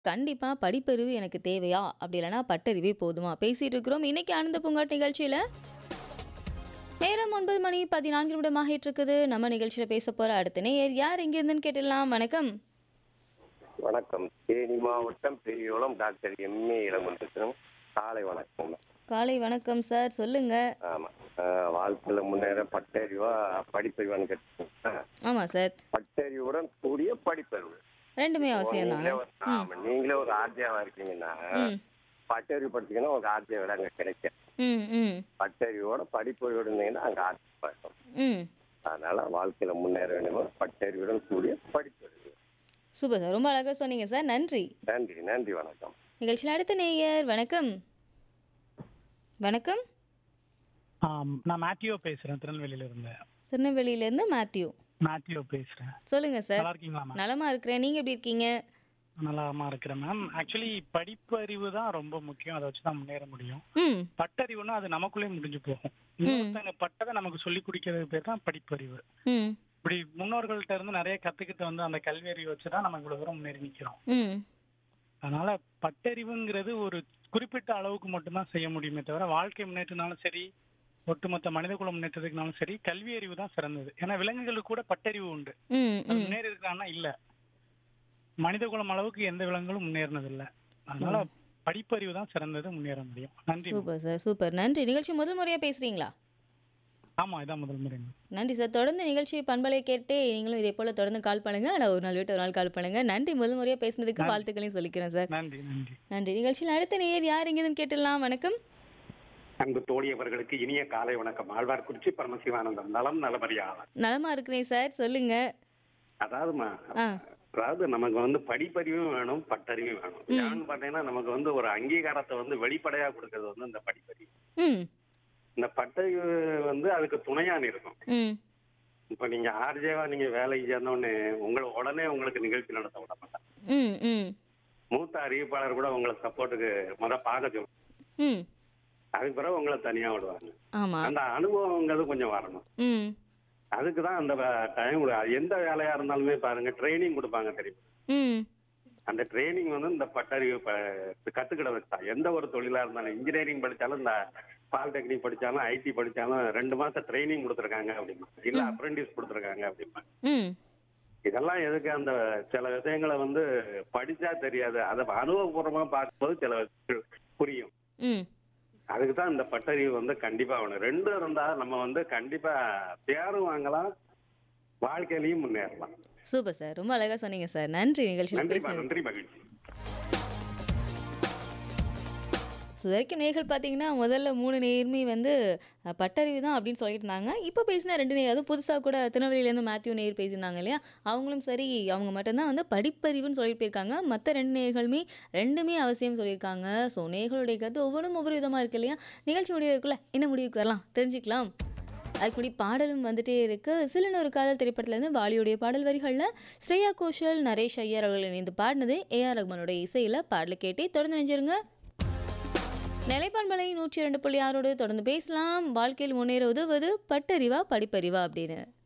கண்டிப்பா படிப்பறிவு எனக்கு தேவையா? அப்படி இல்லன்னா பட்டறிவே போதுமா? பேசிட்டு இருக்கிறோம். இன்னைக்கு ஆனந்த பூங்காட் நிகழ்ச்சியில நேரம் 9 மணி 14 நிமிடம் ஆகிட்டு இருக்குது. நம்ம நிகழ்ச்சியில பேச போற அடுத்த நேயர் யார் எங்கிருந்துன்னு கேட்டுடலாம். வணக்கம். வணக்கம் தேனி மாவட்டம் பெரியோளம் டாக்டர் எம்ஏ இளமந்திரம் காலை வணக்கம் காலை வணக்கம் சார். சொல்லுங்க. ஆமா ஆஹ் வாழ்க்கையில முன்னேற பட்டறிவா படிப்பறிவான்னு கேட்டீங்கன்னா ஆமா சார். பட்டறிவுடன் கூடிய படிப்பறிவு ரெண்டுமே அவசியம் நீங்களே தாங்க. ஒரு- ஆமா, நீங்களே ஒரு ஆர்ஜியாவா இருக்கீங்கன்னா ம். பட்டறிவு படிச்சீங்கன்னா உங்களுக்கு ஆர்ஜியா விட அங்க கிடைக்கும் ம் ம் பட்டறிவோட படிப்பறிவோட இருந்தீங்கன்னா அங்க ஆர்ஜியா இருக்கும் ம் அதனால வாழ்க்கையில முன்னேற வேண்டும் பட்டறிவுடன் கூடிய படிப்பறிவு சூப்பர் சார். ரொம்ப அழகா சொன்னீங்க சார். நன்றி. நன்றி நன்றி வணக்கம் நிகழ்ச்சியில் அடுத்த நேயர் வணக்கம். வணக்கம். ஆம், நான் மேத்யூ பேசுறேன் திருநெல்வேலியில இருந்து திருநெல்வேலியிலேருந்து மேத்யூ. மேத்யூ பேசுறேன் சொல்லுங்க சார். நல்லா இருக்கீங்களா மேம் நலமா இருக்கிறேன். நீங்க எப்படி இருக்கீங்க? நலமா இருக்கிறேன் மேம் ஆக்சுவலி படிப்பறிவு தான் ரொம்ப முக்கியம் அதை வச்சு தான் முன்னேற முடியும் ம் பட்டறிவுன்னா அது நமக்குள்ளே முடிஞ்சு போகும் இன்னொருத்தங்க பட்டதை நமக்கு சொல்லி குடிக்கிறது பேர் தான் படிப்பறிவு ம் இப்படி முன்னோர்கள்ட்ட இருந்து நிறைய கத்துக்கிட்டு வந்து அந்த கல்வி அறிவு வச்சு தான் நம்ம இவ்வளவு தூரம் முன்னேறி நிக்கிறோம் ம் அதனால பட்டறிவுங்கிறது ஒரு குறிப்பிட்ட அளவுக்கு மட்டும்தான் செய்ய முடியுமே தவிர வாழ்க்கை முன்னேற்றனாலும் சரி ஒட்டுமொத்த மனிதகுல முன்னேற்றத்துக்குனாலும் சரி கல்வி அறிவு தான் சிறந்தது ஏன்னா விலங்குகளுக்கு கூட பட்டறிவு உண்டு ம் அது ம் முன்னேறி இருக்கான்னா இல்ல மனித குலம் அளவுக்கு எந்த விலங்குகளும் முன்னேறினது இல்ல அதனால படிப்பறிவு தான் சிறந்தது முன்னேற முடியும் நன்றி மேம். சூப்பர் சார் சூப்பர் நன்றி நிகழ்ச்சி முதல் முறையா பேசுறீங்களா ஆமா இதான் முதல் முறை மேம். நன்றி சார் தொடர்ந்து நிகழ்ச்சி பண்பலை கேட்டு நீங்களும் இதே போல தொடர்ந்து கால் பண்ணுங்க ஆனால் ஒரு நாள் விட்டு ஒரு நாள் கால் பண்ணுங்க நன்றி முதல் முறையா பேசுனதுக்கு வாழ்த்துக்களையும் சொல்லிக்கிறேன் சார் நன்றி நன்றி நன்றி நிகழ்ச்சியில் அடுத்த நேயர் யார் எங்கேன்னு கேட்டுடலாம் வணக்கம் அன்பு தோழியவர்களுக்கு இனிய காலை வணக்கம் ஆழ்வார்குறிச்சி பரமசிவானந்தம் நலம் நலமறியாளர் நலமா இருக்கிறேன் சார் சொல்லுங்க அதாவதுமா ஆ அதாவது நமக்கு வந்து படிப்பறிவும் வேணும் பட்டறிவும் வேணும் ஏன்னு பாத்தீங்கன்னா நமக்கு வந்து ஒரு அங்கீகாரத்தை வந்து வெளிப்படையா கொடுக்கறது வந்து இந்த படிப்பறிவு ம் இந்த பட்டறிவு வந்து அதுக்கு துணையா இருக்கும் ம் இப்ப நீங்க ஆர்ஜேவா நீங்க வேலைக்கு சேர்ந்தோடனே உங்களை உடனே உங்களுக்கு நிகழ்ச்சி நடத்த விட மாட்டாங்க ம் ம் மூத்த அறிவிப்பாளர் கூட உங்களை சப்போர்ட்டுக்கு முத பார்க்க சொல்லுவாங்க ம் அதுக்கு பிறகு உங்களை தனியா விடுவாங்க ஆமாம் அந்த அனுபவங்கிறது கொஞ்சம் வரணும் ம் அதுக்கு தான் அந்த டைம் எந்த வேலையா இருந்தாலுமே பாருங்க ட்ரைனிங் கொடுப்பாங்க தெரியுமா ம் அந்த ட்ரைனிங் வந்து இந்த பட்டறிவு ப- கத்துக்கிடறதுக்கு தான் எந்த ஒரு தொழிலா இருந்தாலும் இன்ஜினியரிங் படிச்சாலும் இந்த பாலிடெக்னிக் படிச்சாலும் ஐடி படிச்சாலும் ரெண்டு மாசம் ட்ரைனிங் கொடுத்துருக்காங்க அப்படிமா இல்ல அப்ரெண்டிஸ் கொடுத்துருக்காங்க அப்படிமா ம் இதெல்லாம் எதுக்கு அந்த சில விஷயங்களை வந்து படிச்சா தெரியாது அதை அனுபவபூர்வமா பார்க்கும்போது சில விஷயங்கள் புரியும் ம் அதுக்கு தான் இந்த பட்டறிவு வந்து கண்டிப்பா வேணும் ரெண்டும் இருந்தா நம்ம வந்து கண்டிப்பா பேரும் வாங்கலாம் வாழ்க்கையிலையும் முன்னேறலாம் சூப்பர் சார் ரொம்ப அழகா சொன்னீங்க சார் நன்றி நிகழ்ச்சியில் நன்றிமா பேசினது நன்றி மகிழ்ச்சி ஸோ வரைக்கும் நேர்கள் பார்த்தீங்கன்னா முதல்ல மூணு நேருமே வந்து அஹ், பட்டறிவு தான் அப்படின்னு சொல்லிட்டு இருந்தாங்க இப்போ பேசின ரெண்டு நேர் அதுவும் புதுசாக கூட திருநெல்வேலியிலேருந்து மேத்யூ நேர் பேசியிருந்தாங்க இல்லையா அவங்களும் சரி அவங்க மட்டும்தான் வந்து படிப்பறிவுன்னு சொல்லிட்டு போயிருக்காங்க மற்ற ரெண்டு நேர்களுமே ரெண்டுமே அவசியம் சொல்லியிருக்காங்க ஸோ நேர்களுடைய கருத்து ஒவ்வொன்றும் ஒவ்வொரு விதமாக இருக்கு இல்லையா நிகழ்ச்சி முடிவுக்குள்ள என்ன முடிவுக்கு வரலாம் தெரிஞ்சுக்கலாம் அதுக்கு முன்னாடி பாடலும் வந்துட்டே இருக்கு சிலன் ஒரு காதல் திரைப்படத்துலேருந்து வாலியுடைய பாடல் வரிகளில் ஸ்ரேயா கோஷல் நரேஷ் ஐயர் அவர்கள் இணைந்து பாடினது ஏஆர் ரஹ்மானோட இசையில் பாடலை கேட்டே தொடர்ந்து நினைஞ்சிருங்க நிலைப்பான்மலை நூற்றி இரண்டு புள்ளி ஆறோடு தொடர்ந்து பேசலாம் வாழ்க்கையில் முன்னேற உதவுவது பட்டறிவா படிப்பறிவா அப்படின்னு